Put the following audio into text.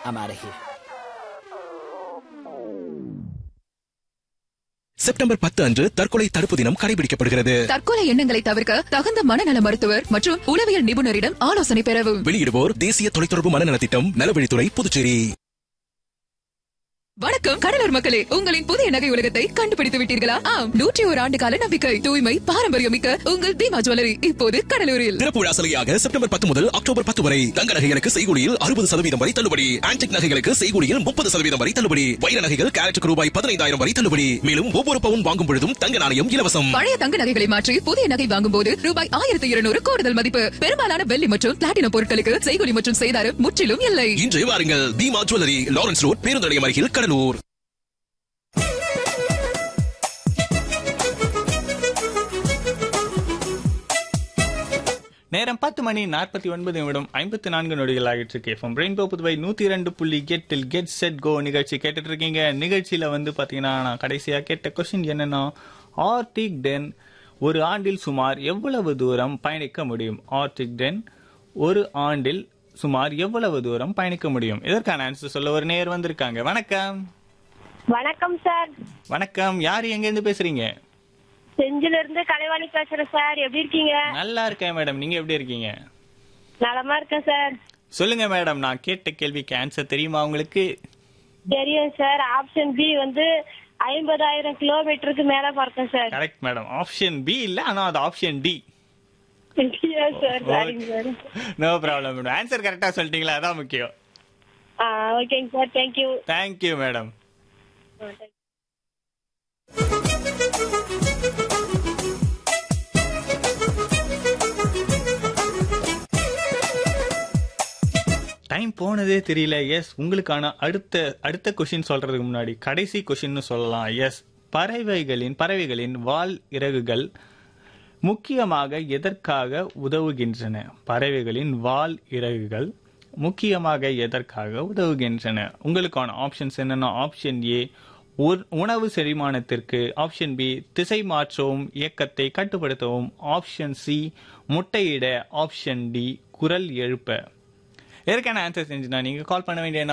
I'm out of here. September பத்து அன்று தற்கொலை தடுப்பு தினம் கடைபிடிக்கப்படுகிறது தற்கொலை எண்ணங்களை தவிர்க்க தகுந்த மனநல மருத்துவர் மற்றும் உளவியல் நிபுணரிடம் ஆலோசனை பெறவும் வெளியிடுவோர் தேசிய தொலைத்தொடர்பு மனநலத் திட்டம் நலவழித்துறை புதுச்சேரி வணக்கம் கடலூர் மக்களே உங்களின் புதிய நகை உலகத்தை கண்டுபிடித்து விட்டீர்களா ஆம் நூற்றி ஒரு ஆண்டு கால நம்பிக்கை தூய்மை பாரம்பரியம் மிக்க உங்கள் பீமா ஜுவல்லரி இப்போது கடலூரில் திறப்பு விழா சலுகையாக செப்டம்பர் பத்து முதல் அக்டோபர் பத்து வரை தங்க நகைகளுக்கு செய்கூலியில் அறுபது சதவீதம் வரை தள்ளுபடி ஆன்டிக் நகைகளுக்கு செய்கூலியில் முப்பது சதவீதம் வரை தள்ளுபடி வைர நகைகள் கேரட்டுக்கு ரூபாய் பதினைந்தாயிரம் வரை தள்ளுபடி மேலும் ஒவ்வொரு பவுன் வாங்கும் பொழுதும் தங்க நாணயம் இலவசம் பழைய தங்க நகைகளை மாற்றி புதிய நகை வாங்கும் போது ரூபாய் ஆயிரத்தி இருநூறு கூடுதல் மதிப்பு பெரும்பாலான வெள்ளி மற்றும் பிளாட்டினம் பொருட்களுக்கு செய்கூலி மற்றும் செய்தாரம் முற்றிலும் இல்லை இன்று வாருங்கள் பீமா ஜுவல்லரி லாரன்ஸ் ரோட் பேருந்து நிலையம் அருகில் கடலூர் நேரம் பத்து மணி நாற்பத்தி ஒன்பது நிமிடம் ஐம்பத்தி நான்கு நொடிகள் ஆகிட்டு இருக்கு எஃப்எம் ரெயின்போ புதுவை நூத்தி இரண்டு புள்ளி கெட்டில் கெட் செட் கோ நிகழ்ச்சி கேட்டுட்டு இருக்கீங்க நிகழ்ச்சியில வந்து பாத்தீங்கன்னா நான் கடைசியா கேட்ட கொஸ்டின் என்னன்னா ஆர்டிக் டென் ஒரு ஆண்டில் சுமார் எவ்வளவு தூரம் பயணிக்க முடியும் ஆர்டிக் டென் ஒரு ஆண்டில் சுமார் எவ்வளவு தூரம் பயணிக்க முடியும் இதற்கான ஆன்சர் சொல்ல ஒரு நேர் வந்திருக்காங்க வணக்கம் வணக்கம் சார் வணக்கம் யார் எங்க இருந்து பேசுறீங்க செஞ்சில இருந்து கலைவாணி பேசுறேன் சார் எப்படி இருக்கீங்க நல்லா இருக்கேன் மேடம் நீங்க எப்படி இருக்கீங்க நலமா இருக்கேன் சார் சொல்லுங்க மேடம் நான் கேட்ட கேள்விக்கு ஆன்சர் தெரியுமா உங்களுக்கு தெரியும் சார் ஆப்ஷன் பி வந்து ஐம்பதாயிரம் கிலோமீட்டருக்கு மேல பார்த்தேன் sir correct madam option B இல்ல ஆனா அது ஆப்ஷன் டி Yes, sir. சரிங்க sir no problem madam answer கரெக்டா சொல்லிட்டீங்களா அதான் முக்கியம் ஆ ஓகேங்க sir thank you thank you madam time போனதே தெரியல எஸ் உங்களுக்கான அடுத்த அடுத்த கொஷின் சொல்றதுக்கு முன்னாடி கடைசி கொஷின்னு சொல்லலாம் எஸ் பறவைகளின் பறவைகளின் வால் இறகுகள் முக்கியமாக எதற்காக உதவுகின்றன பறவைகளின் வால் இறகுகள் முக்கியமாக எதற்காக உதவுகின்றன உங்களுக்கான ஆப்ஷன்ஸ் என்னன்னா ஆப்ஷன் ஏ உணவு செரிமானத்திற்கு ஆப்ஷன் பி திசை மாற்றவும் இயக்கத்தை கட்டுப்படுத்தவும் ஆப்ஷன் சி முட்டையிட ஆப்ஷன் டி குரல் எழுப்ப இதற்கான ஆன்சர் செஞ்சுனா நீங்க கால் பண்ண வேண்டிய